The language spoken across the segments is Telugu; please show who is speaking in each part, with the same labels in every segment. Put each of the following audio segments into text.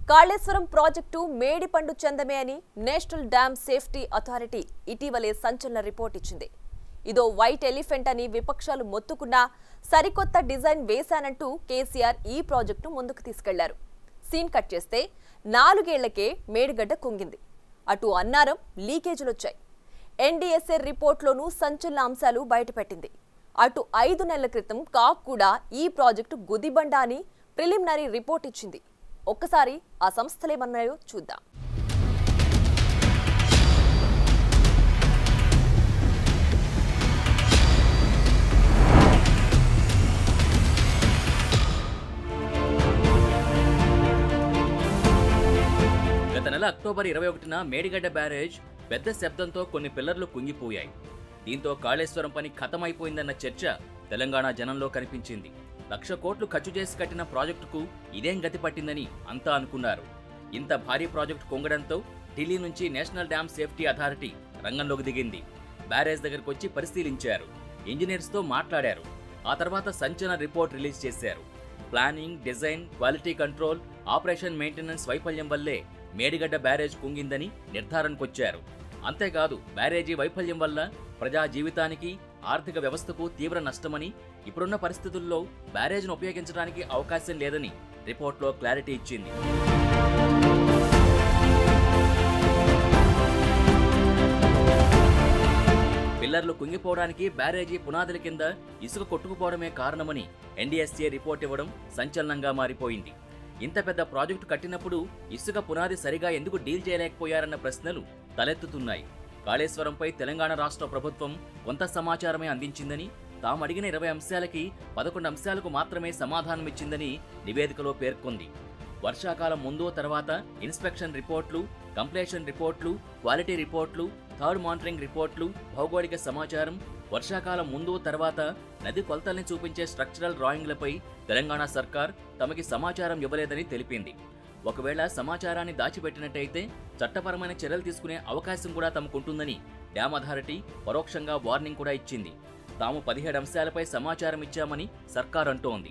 Speaker 1: కాళేశ్వరం ప్రాజెక్టు మేడిపండు చెందమే అని నేషనల్ డ్యామ్ సేఫ్టీ అథారిటీ ఇటీవలే సంచలన రిపోర్ట్ ఇచ్చింది ఇదో వైట్ ఎలిఫెంట్ అని విపక్షాలు మొత్తుకున్నా సరికొత్త డిజైన్ వేశానంటూ కేసీఆర్ ఈ ప్రాజెక్టును ముందుకు తీసుకెళ్లారు సీన్ కట్ చేస్తే నాలుగేళ్లకే మేడిగడ్డ కుంగింది అటు అన్నారం లీకేజీలొచ్చాయి ఎన్డీఎస్ఏ రిపోర్ట్లోనూ సంచలన అంశాలు బయటపెట్టింది అటు ఐదు నెలల క్రితం కాక్ కూడా ఈ ప్రాజెక్టు గుదిబండ అని ప్రిలిమినరీ రిపోర్ట్ ఇచ్చింది ఒక్కసారి ఆ సంస్థలేమన్నాయో చూద్దాం
Speaker 2: గత నెల అక్టోబర్ ఇరవై ఒకటిన మేడిగడ్డ బ్యారేజ్ పెద్ద శబ్దంతో కొన్ని పిల్లర్లు కుంగిపోయాయి దీంతో కాళేశ్వరం పని ఖతమైపోయిందన్న చర్చ తెలంగాణ జనంలో కనిపించింది లక్ష కోట్లు ఖర్చు చేసి కట్టిన ప్రాజెక్టుకు ఇదేం గతి పట్టిందని అంతా అనుకున్నారు ఇంత భారీ ప్రాజెక్టు కుంగడంతో ఢిల్లీ నుంచి నేషనల్ డ్యామ్ సేఫ్టీ అథారిటీ రంగంలోకి దిగింది బ్యారేజ్ దగ్గరకు వచ్చి పరిశీలించారు ఇంజనీర్స్తో మాట్లాడారు ఆ తర్వాత సంచలన రిపోర్ట్ రిలీజ్ చేశారు planning design quality control operation maintenance వైఫల్యం వల్లే మేడిగడ్డ బ్యారేజ్ కుంగిందని నిర్ధారణకొచ్చారు అంతేకాదు బ్యారేజీ వైఫల్యం వల్ల ప్రజా జీవితానికి ఆర్థిక వ్యవస్థకు తీవ్ర నష్టమని ఇప్పుడున్న పరిస్థితుల్లో బ్యారేజ్ను ఉపయోగించడానికి అవకాశం లేదని రిపోర్ట్లో క్లారిటీ ఇచ్చింది పిల్లర్లు కుంగిపోవడానికి బ్యారేజీ పునాదుల కింద ఇసుక కొట్టుకుపోవడమే కారణమని ఎన్డీఎస్ఏ రిపోర్ట్ ఇవ్వడం సంచలనంగా మారిపోయింది ఇంత పెద్ద ప్రాజెక్టు కట్టినప్పుడు ఇసుక పునాది సరిగా ఎందుకు డీల్ చేయలేకపోయారన్న ప్రశ్నలు తలెత్తుతున్నాయి కాళేశ్వరంపై తెలంగాణ రాష్ట్ర ప్రభుత్వం కొంత సమాచారమే అందించిందని తాము అడిగిన ఇరవై అంశాలకి పదకొండు అంశాలకు మాత్రమే సమాధానమిచ్చిందని నివేదికలో పేర్కొంది వర్షాకాలం ముందు తర్వాత ఇన్స్పెక్షన్ రిపోర్ట్లు కంప్లీషన్ రిపోర్ట్లు క్వాలిటీ రిపోర్ట్లు థర్డ్ మానిటరింగ్ రిపోర్ట్లు భౌగోళిక సమాచారం వర్షాకాలం ముందు తర్వాత నది కొలతల్ని చూపించే స్ట్రక్చరల్ డ్రాయింగ్లపై తెలంగాణ సర్కార్ తమకి సమాచారం ఇవ్వలేదని తెలిపింది ఒకవేళ సమాచారాన్ని దాచిపెట్టినట్టయితే చట్టపరమైన చర్యలు తీసుకునే అవకాశం కూడా తమకుంటుందని డ్యామ్ అథారిటీ పరోక్షంగా వార్నింగ్ కూడా ఇచ్చింది తాము పదిహేడు అంశాలపై సమాచారం ఇచ్చామని సర్కార్ అంటోంది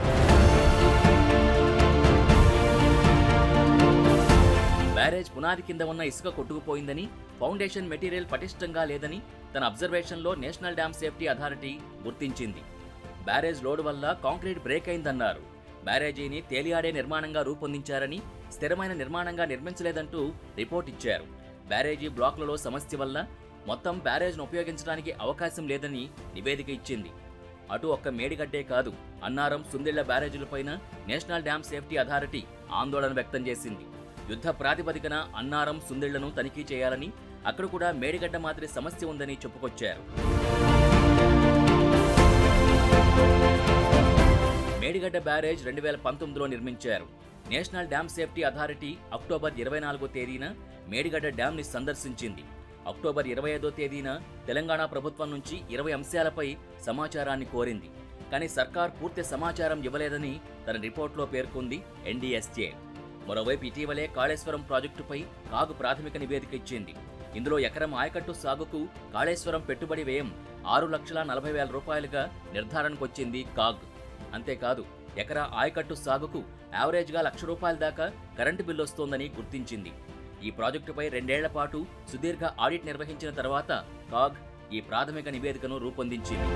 Speaker 2: బ్యారేజ్ పునాది కింద ఉన్న ఇసుక కొట్టుకుపోయిందని ఫౌండేషన్ మెటీరియల్ పటిష్టంగా లేదని తన అబ్జర్వేషన్లో నేషనల్ డ్యామ్ సేఫ్టీ అథారిటీ గుర్తించింది బ్యారేజ్ లోడ్ వల్ల కాంక్రీట్ బ్రేక్ అయిందన్నారు బ్యారేజీని తేలియాడే నిర్మాణంగా రూపొందించారని స్థిరమైన నిర్మాణంగా నిర్మించలేదంటూ రిపోర్ట్ ఇచ్చారు బ్యారేజీ బ్లాక్లలో సమస్య వల్ల మొత్తం బ్యారేజ్ను ఉపయోగించడానికి అవకాశం లేదని నివేదిక ఇచ్చింది అటు ఒక్క మేడిగడ్డే కాదు అన్నారం సుందిళ్ల బ్యారేజీలపైన నేషనల్ డ్యామ్ సేఫ్టీ అథారిటీ ఆందోళన వ్యక్తం చేసింది యుద్ధ ప్రాతిపదికన అన్నారం సుందిళ్లను తనిఖీ చేయాలని అక్కడ కూడా మేడిగడ్డ మాదిరి సమస్య ఉందని చెప్పుకొచ్చారు మేడిగడ్డ బ్యారేజ్ రెండు వేల పంతొమ్మిదిలో నిర్మించారు national dam safety authority October ఇరవై నాలుగో తేదీన మేడిగడ్డ డ్యామ్ని సందర్శించింది అక్టోబర్ ఇరవై ఐదో తేదీన తెలంగాణ ప్రభుత్వం నుంచి ఇరవై అంశాలపై సమాచారాన్ని కోరింది కానీ సర్కార్ పూర్తి సమాచారం ఇవ్వలేదని తన రిపోర్ట్లో పేర్కొంది ఎన్డీఎస్ఏ మరోవైపు ఇటీవలే కాళేశ్వరం ప్రాజెక్టుపై కాగు ప్రాథమిక నివేదిక ఇచ్చింది ఇందులో ఎకరం ఆయకట్టు సాగుకు కాళేశ్వరం పెట్టుబడి వ్యయం ఆరు లక్షల నలభై వేల రూపాయలుగా నిర్ధారణకొచ్చింది కాగ్ అంతేకాదు ఎకరా ఆయకట్టు సాగుకు యావరేజ్గా లక్ష రూపాయల దాకా కరెంటు బిల్లు వస్తోందని గుర్తించింది ఈ ప్రాజెక్టుపై రెండేళ్ల పాటు సుదీర్ఘ ఆడిట్ నిర్వహించిన తర్వాత కాగ్ ఈ ప్రాథమిక నివేదికను రూపొందించింది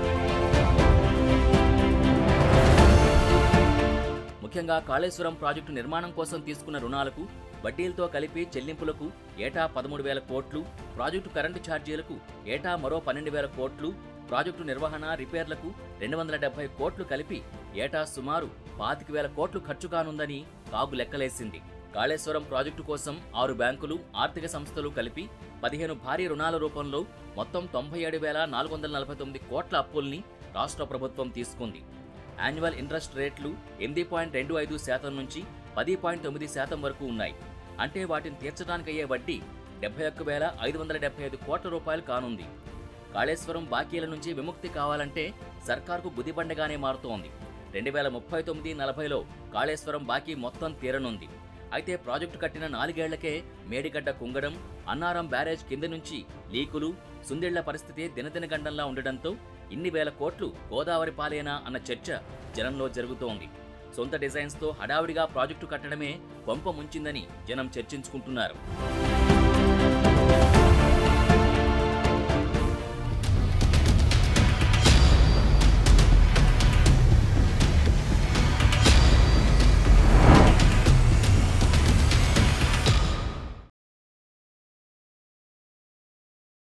Speaker 2: ముఖ్యంగా కాళేశ్వరం ప్రాజెక్టు నిర్మాణం కోసం తీసుకున్న రుణాలకు వడ్డీలతో కలిపి చెల్లింపులకు ఏటా పదమూడు వేల కోట్లు ప్రాజెక్టు కరెంటు ఛార్జీలకు ఏటా మరో పన్నెండు వేల కోట్లు ప్రాజెక్టు నిర్వహణ రిపేర్లకు రెండు వందల డెబ్బై కోట్లు కలిపి ఏటా సుమారు పాతిక వేల కోట్లు ఖర్చు కానుందని కాగు లెక్కలేసింది కాళేశ్వరం ప్రాజెక్టు కోసం ఆరు బ్యాంకులు ఆర్థిక సంస్థలు కలిపి పదిహేను భారీ రుణాల రూపంలో మొత్తం తొంభై ఏడు వేల నాలుగు వందల నలభై తొమ్మిది కోట్ల అప్పుల్ని రాష్ట్ర ప్రభుత్వం తీసుకుంది యాన్యువల్ ఇంట్రెస్ట్ రేట్లు ఎనిమిది పాయింట్ రెండు ఐదు శాతం నుంచి పది పాయింట్ తొమ్మిది శాతం వరకు ఉన్నాయి అంటే వాటిని తీర్చడానికి అయ్యే వడ్డీ డెబ్బై ఒక్క వేల ఐదు వందల డెబ్బై ఐదు కోట్ల రూపాయలు కానుంది కాళేశ్వరం బాకీల నుంచి విముక్తి కావాలంటే సర్కార్కు గుదిబండగానే మారుతోంది రెండు వేల ముప్పై తొమ్మిది నలభైలో కాళేశ్వరం బాకీ మొత్తం తీరనుంది అయితే ప్రాజెక్టు కట్టిన నాలుగేళ్లకే మేడిగడ్డ కుంగడం అన్నారం బ్యారేజ్ కింద నుంచి లీకులు సుందిళ్ల పరిస్థితి దినదిన గండంలా ఉండడంతో ఇన్ని వేల కోట్లు గోదావరి పాలేనా అన్న చర్చ జనంలో జరుగుతోంది సొంత డిజైన్స్తో హడావిడిగా ప్రాజెక్టు కట్టడమే కొంప ముంచిందని జనం చర్చించుకుంటున్నారు